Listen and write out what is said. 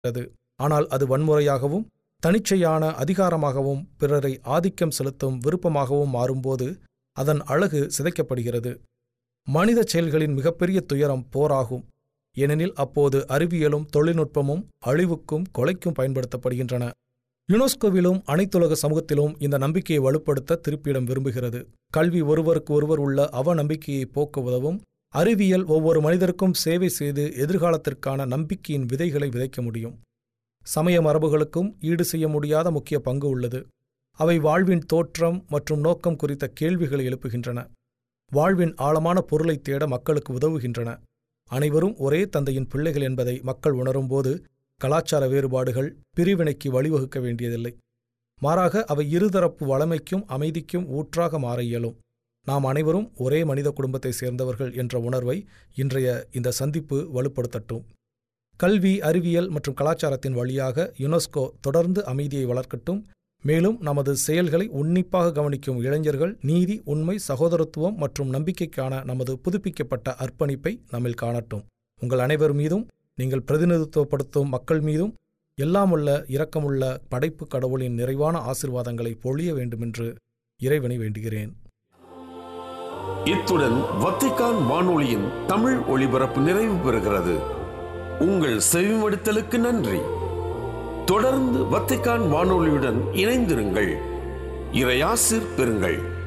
இருக்கிறது ஆனால் அது வன்முறையாகவும் தனிச்சையான அதிகாரமாகவும் பிறரை ஆதிக்கம் செலுத்தும் விருப்பமாகவும் மாறும்போது அதன் அழகு சிதைக்கப்படுகிறது மனித செயல்களின் மிகப்பெரிய துயரம் போராகும் ஏனெனில் அப்போது அறிவியலும் தொழில்நுட்பமும் அழிவுக்கும் கொலைக்கும் பயன்படுத்தப்படுகின்றன யுனெஸ்கோவிலும் அனைத்துலக சமூகத்திலும் இந்த நம்பிக்கையை வலுப்படுத்த திருப்பியிடம் விரும்புகிறது கல்வி ஒருவருக்கு ஒருவர் உள்ள அவநம்பிக்கையை போக்க உதவும் அறிவியல் ஒவ்வொரு மனிதருக்கும் சேவை செய்து எதிர்காலத்திற்கான நம்பிக்கையின் விதைகளை விதைக்க முடியும் சமய மரபுகளுக்கும் ஈடு செய்ய முடியாத முக்கிய பங்கு உள்ளது அவை வாழ்வின் தோற்றம் மற்றும் நோக்கம் குறித்த கேள்விகளை எழுப்புகின்றன வாழ்வின் ஆழமான பொருளை தேட மக்களுக்கு உதவுகின்றன அனைவரும் ஒரே தந்தையின் பிள்ளைகள் என்பதை மக்கள் உணரும்போது கலாச்சார வேறுபாடுகள் பிரிவினைக்கு வழிவகுக்க வேண்டியதில்லை மாறாக அவை இருதரப்பு வளமைக்கும் அமைதிக்கும் ஊற்றாக மாற இயலும் நாம் அனைவரும் ஒரே மனித குடும்பத்தை சேர்ந்தவர்கள் என்ற உணர்வை இன்றைய இந்த சந்திப்பு வலுப்படுத்தட்டும் கல்வி அறிவியல் மற்றும் கலாச்சாரத்தின் வழியாக யுனெஸ்கோ தொடர்ந்து அமைதியை வளர்க்கட்டும் மேலும் நமது செயல்களை உன்னிப்பாக கவனிக்கும் இளைஞர்கள் நீதி உண்மை சகோதரத்துவம் மற்றும் நம்பிக்கைக்கான நமது புதுப்பிக்கப்பட்ட அர்ப்பணிப்பை நம்மில் காணட்டும் உங்கள் அனைவர் மீதும் நீங்கள் பிரதிநிதித்துவப்படுத்தும் மக்கள் மீதும் எல்லாமுள்ள இரக்கமுள்ள படைப்பு கடவுளின் நிறைவான ஆசிர்வாதங்களை பொழிய வேண்டுமென்று இறைவனை வேண்டுகிறேன் இத்துடன் வத்திக்கான் வானொலியின் தமிழ் ஒளிபரப்பு நிறைவு பெறுகிறது உங்கள் செவிமடுத்தலுக்கு நன்றி தொடர்ந்து வத்திக்கான் வானொலியுடன் இணைந்திருங்கள் இறையாசிர் பெறுங்கள்